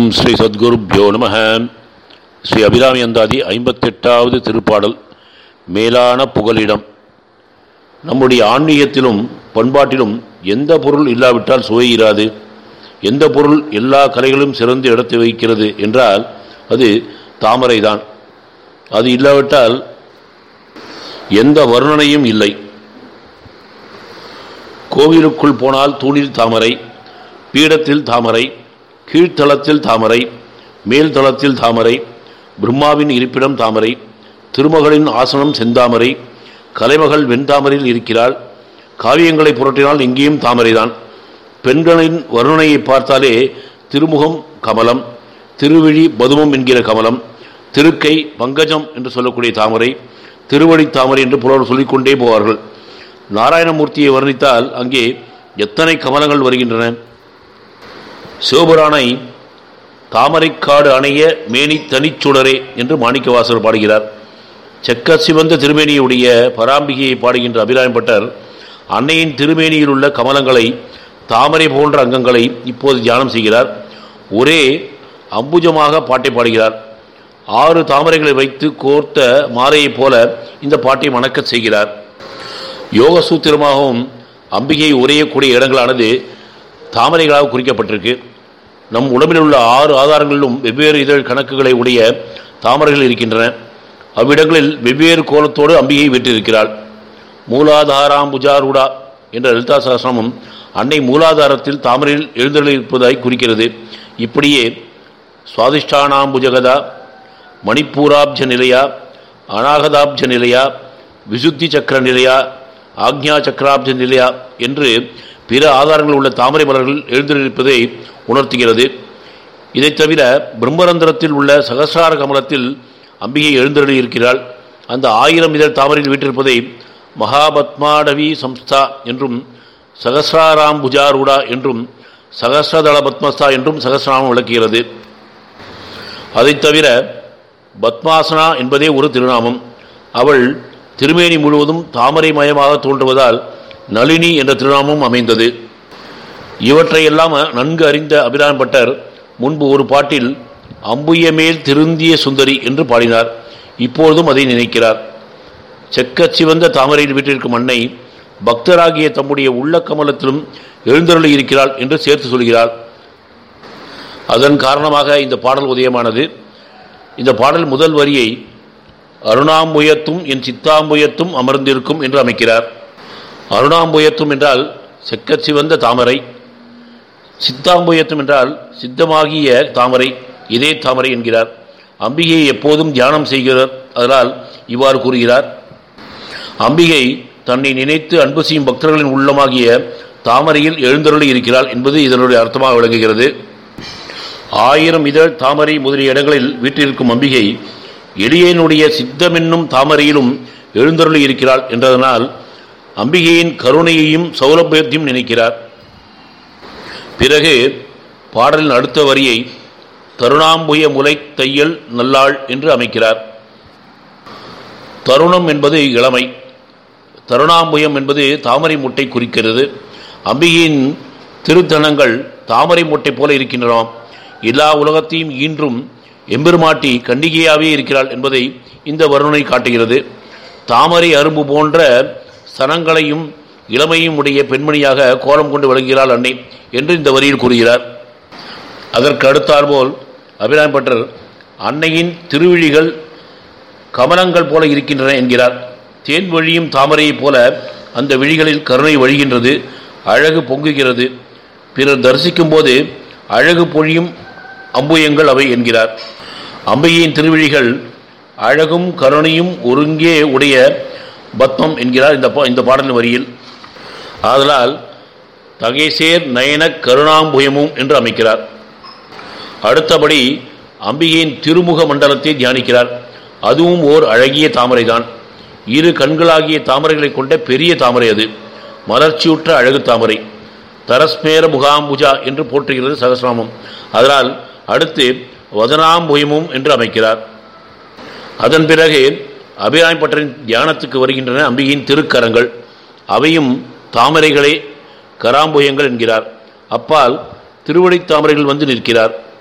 ஓம் ஸ்ரீ சத்குருப்யோ நம ஸ்ரீ அபிராமி அந்தாதி ஐம்பத்தெட்டாவது திருப்பாடல் மேலான புகலிடம் நம்முடைய ஆன்மீகத்திலும் பண்பாட்டிலும் எந்த பொருள் இல்லாவிட்டால் சுவை இராது எந்த பொருள் எல்லா கலைகளும் சிறந்து இடத்தை வைக்கிறது என்றால் அது தாமரைதான் அது இல்லாவிட்டால் எந்த வர்ணனையும் இல்லை கோவிலுக்குள் போனால் தூணில் தாமரை பீடத்தில் தாமரை கீழ்த்தளத்தில் தாமரை மேல்தளத்தில் தாமரை பிரம்மாவின் இருப்பிடம் தாமரை திருமகளின் ஆசனம் செந்தாமரை கலைமகள் வெண்தாமரையில் இருக்கிறாள் காவியங்களை புரட்டினால் இங்கேயும் தாமரைதான் பெண்களின் வருணையை பார்த்தாலே திருமுகம் கமலம் திருவிழி பதுமம் என்கிற கமலம் திருக்கை பங்கஜம் என்று சொல்லக்கூடிய தாமரை திருவடி தாமரை என்று புலவர் சொல்லிக்கொண்டே போவார்கள் நாராயணமூர்த்தியை வர்ணித்தால் அங்கே எத்தனை கமலங்கள் வருகின்றன சிவபுராணை தாமரைக்காடு அணைய மேனி தனிச்சுடரே என்று மாணிக்கவாசர் பாடுகிறார் செக்க சிவந்த திருமேனியுடைய பராம்பிகையை பாடுகின்ற அபிராயம்பட்டர் அன்னையின் திருமேனியில் உள்ள கமலங்களை தாமரை போன்ற அங்கங்களை இப்போது தியானம் செய்கிறார் ஒரே அம்புஜமாக பாட்டை பாடுகிறார் ஆறு தாமரைகளை வைத்து கோர்த்த மாலையைப் போல இந்த பாட்டை மணக்கச் செய்கிறார் யோக சூத்திரமாகவும் அம்பிகை உரையக்கூடிய இடங்களானது தாமரைகளாக குறிக்கப்பட்டிருக்கு நம் உடம்பில் உள்ள ஆறு ஆதாரங்களிலும் வெவ்வேறு இதழ் கணக்குகளை உடைய தாமரைகள் இருக்கின்றன அவ்விடங்களில் வெவ்வேறு கோலத்தோடு அம்பிகை வெற்றிருக்கிறாள் மூலாதாராம்புஜாரூடா என்ற லலிதா சகசிரமும் அன்னை மூலாதாரத்தில் தாமரையில் எழுந்தருளிருப்பதாய் குறிக்கிறது இப்படியே சுவாதிஷ்டானாம்புஜகதா மணிப்பூராப்ஜ நிலையா அநாகதாப்ஜ நிலையா விசுத்தி சக்கர நிலையா ஆக்ஞா சக்கராப்ஜ நிலையா என்று பிற ஆதாரங்கள் உள்ள தாமரை மலர்கள் எழுந்திருப்பதை உணர்த்துகிறது இதைத் தவிர பிரம்மரந்திரத்தில் உள்ள சகசிரார கமலத்தில் அம்பிகை எழுந்தருளி இருக்கிறாள் அந்த ஆயிரம் இதழ் தாமரையில் வீட்டிருப்பதை மகாபத்மாடவி சம்ஸ்தா என்றும் சகசிராராம்புஜாரூடா என்றும் சகசிரதள பத்மஸ்தா என்றும் சகசிரநாமம் விளக்குகிறது அதைத் தவிர பத்மாசனா என்பதே ஒரு திருநாமம் அவள் திருமேனி முழுவதும் தாமரை மயமாக தோன்றுவதால் நளினி என்ற திருநாமம் அமைந்தது இவற்றையெல்லாம் நன்கு அறிந்த அபிராம்பட்டர் முன்பு ஒரு பாட்டில் அம்புய மேல் திருந்திய சுந்தரி என்று பாடினார் இப்பொழுதும் அதை நினைக்கிறார் செக்கச் சிவந்த தாமரையில் வீட்டிற்கும் அன்னை பக்தராகிய தம்முடைய உள்ள கமலத்திலும் எழுந்தருளி இருக்கிறாள் என்று சேர்த்து சொல்கிறார் அதன் காரணமாக இந்த பாடல் உதயமானது இந்த பாடல் முதல் வரியை அருணாம்புயத்தும் என் சித்தாம்புயத்தும் அமர்ந்திருக்கும் என்று அமைக்கிறார் அருணாம்புயத்தும் என்றால் செக்கச் சிவந்த தாமரை சித்தாம்புயத்தும் என்றால் சித்தமாகிய தாமரை இதே தாமரை என்கிறார் அம்பிகையை எப்போதும் தியானம் செய்கிறார் அதனால் இவ்வாறு கூறுகிறார் அம்பிகை தன்னை நினைத்து அன்பு செய்யும் பக்தர்களின் உள்ளமாகிய தாமரையில் எழுந்தருளி இருக்கிறாள் என்பது இதனுடைய அர்த்தமாக விளங்குகிறது ஆயிரம் இதழ் தாமரை முதலிய இடங்களில் வீட்டிற்கும் அம்பிகை எளியனுடைய சித்தமென்னும் தாமரையிலும் எழுந்தருளி இருக்கிறாள் என்றதனால் அம்பிகையின் கருணையையும் சௌலபியத்தையும் நினைக்கிறார் பிறகு பாடலின் அடுத்த வரியை தருணாம்புய முலை தையல் நல்லாள் என்று அமைக்கிறார் தருணம் என்பது இளமை தருணாம்புயம் என்பது தாமரை முட்டை குறிக்கிறது அம்பிகையின் திருத்தனங்கள் தாமரை முட்டை போல இருக்கின்றனாம் எல்லா உலகத்தையும் ஈன்றும் எம்பெருமாட்டி கண்டிகையாகவே இருக்கிறாள் என்பதை இந்த வருணனை காட்டுகிறது தாமரை அரும்பு போன்ற சனங்களையும் இளமையும் உடைய பெண்மணியாக கோலம் கொண்டு விளங்குகிறாள் அன்னை என்று இந்த வரியில் கூறுகிறார் அதற்கு அடுத்தாற்போல் அபிராம்பட்டர் அன்னையின் திருவிழிகள் கமலங்கள் போல இருக்கின்றன என்கிறார் தேன் வழியும் தாமரையைப் போல அந்த விழிகளில் கருணை வழிகின்றது அழகு பொங்குகிறது பிறர் தரிசிக்கும் போது அழகு பொழியும் அம்புயங்கள் அவை என்கிறார் அம்பையின் திருவிழிகள் அழகும் கருணையும் ஒருங்கே உடைய பத்மம் என்கிறார் இந்த இந்த பாடலின் வரியில் ஆதலால் தகைசேர் நயன கருணாம்புயமும் என்று அமைக்கிறார் அடுத்தபடி அம்பிகையின் திருமுக மண்டலத்தை தியானிக்கிறார் அதுவும் ஓர் அழகிய தாமரைதான் இரு கண்களாகிய தாமரைகளை கொண்ட பெரிய தாமரை அது மலர்ச்சியுற்ற அழகு தாமரை தரஸ்மேர முகாம்புஜா என்று போற்றுகிறது சகசிராமம் அதனால் அடுத்து வதனாம்புயமும் என்று அமைக்கிறார் அதன் பிறகு அபிராயப்பட்டரின் தியானத்துக்கு வருகின்றன அம்பிகையின் திருக்கரங்கள் அவையும் தாமரைகளே கராம்புயங்கள் என்கிறார் அப்பால் திருவடித் தாமரைகள் வந்து நிற்கிறார்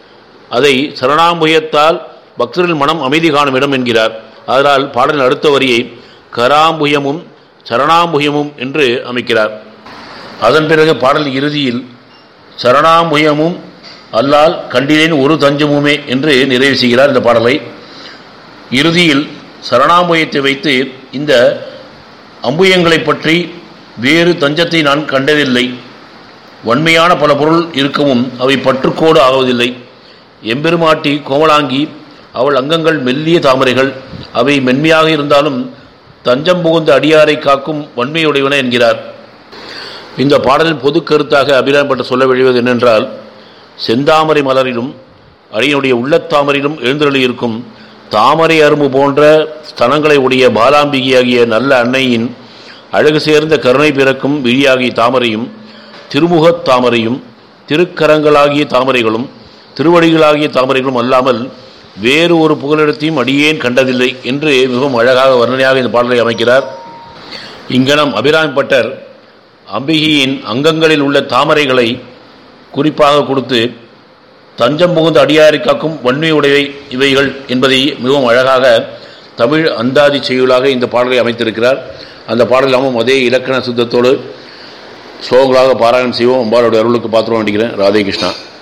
அதை சரணாம்புயத்தால் பக்தர்கள் மனம் அமைதி காணும் இடம் என்கிறார் அதனால் பாடலின் அடுத்த வரியை கராம்புயமும் சரணாம்புயமும் என்று அமைக்கிறார் அதன் பிறகு பாடல் இறுதியில் சரணாம்புயமும் அல்லால் கண்டிலேன் ஒரு தஞ்சமுமே என்று நிறைவு செய்கிறார் இந்த பாடலை இறுதியில் சரணாம்புயத்தை வைத்து இந்த அம்புயங்களைப் பற்றி வேறு தஞ்சத்தை நான் கண்டதில்லை வன்மையான பல பொருள் இருக்கவும் அவை பற்றுக்கோடு ஆகுவதில்லை எம்பெருமாட்டி கோமலாங்கி அவள் அங்கங்கள் மெல்லிய தாமரைகள் அவை மென்மையாக இருந்தாலும் தஞ்சம் புகுந்த அடியாரை காக்கும் வன்மையுடையவன என்கிறார் இந்த பாடலின் பொது கருத்தாக அபிராம்பட்டு சொல்ல விழுவது என்னென்றால் செந்தாமரை மலரிலும் அடியனுடைய உள்ளத்தாமரிலும் எழுந்தருளி இருக்கும் தாமரை அரும்பு போன்ற ஸ்தனங்களை உடைய பாலாம்பிகையாகிய நல்ல அன்னையின் அழகு சேர்ந்த கருணை பிறக்கும் விழியாகிய தாமரையும் திருமுகத் தாமரையும் திருக்கரங்களாகிய தாமரைகளும் திருவடிகளாகிய தாமரைகளும் அல்லாமல் வேறு ஒரு புகலிடத்தையும் அடியேன் கண்டதில்லை என்று மிகவும் அழகாக வர்ணனையாக இந்த பாடலை அமைக்கிறார் இங்கனம் அபிராமி பட்டர் அம்பிகையின் அங்கங்களில் உள்ள தாமரைகளை குறிப்பாக கொடுத்து தஞ்சம் புகுந்த அடியாரை காக்கும் வன்மையுடையவை இவைகள் என்பதை மிகவும் அழகாக தமிழ் அந்தாதி செய்யுளாக இந்த பாடலை அமைத்திருக்கிறார் அந்த பாடல் நாமும் அதே இலக்கண சுத்தத்தோடு ஸ்லோகங்களாக பாராயணம் செய்வோம் அம்பாளுடைய அருளுக்கு பாத்திரம் வேண்டிக்கிறேன் ராதே கிருஷ்ணா